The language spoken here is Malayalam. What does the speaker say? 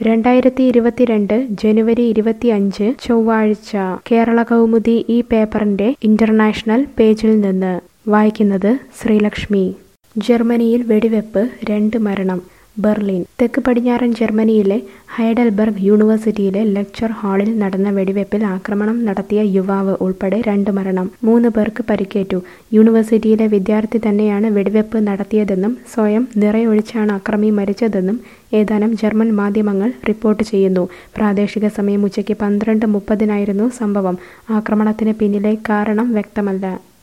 രണ്ടായിരത്തി ഇരുപത്തിരണ്ട് ജനുവരി ഇരുപത്തിയഞ്ച് ചൊവ്വാഴ്ച കേരള കൗമുദി ഈ പേപ്പറിന്റെ ഇന്റർനാഷണൽ പേജിൽ നിന്ന് വായിക്കുന്നത് ശ്രീലക്ഷ്മി ജർമ്മനിയിൽ വെടിവെപ്പ് രണ്ട് മരണം ബെർലിൻ തെക്ക് പടിഞ്ഞാറൻ ജർമ്മനിയിലെ ഹൈഡൽബർഗ് യൂണിവേഴ്സിറ്റിയിലെ ലെക്ചർ ഹാളിൽ നടന്ന വെടിവെപ്പിൽ ആക്രമണം നടത്തിയ യുവാവ് ഉൾപ്പെടെ രണ്ട് മരണം മൂന്ന് പേർക്ക് പരിക്കേറ്റു യൂണിവേഴ്സിറ്റിയിലെ വിദ്യാർത്ഥി തന്നെയാണ് വെടിവെപ്പ് നടത്തിയതെന്നും സ്വയം നിറയൊഴിച്ചാണ് അക്രമി മരിച്ചതെന്നും ഏതാനും ജർമ്മൻ മാധ്യമങ്ങൾ റിപ്പോർട്ട് ചെയ്യുന്നു പ്രാദേശിക സമയം ഉച്ചയ്ക്ക് പന്ത്രണ്ട് മുപ്പതിനായിരുന്നു സംഭവം ആക്രമണത്തിന് പിന്നിലെ കാരണം വ്യക്തമല്ല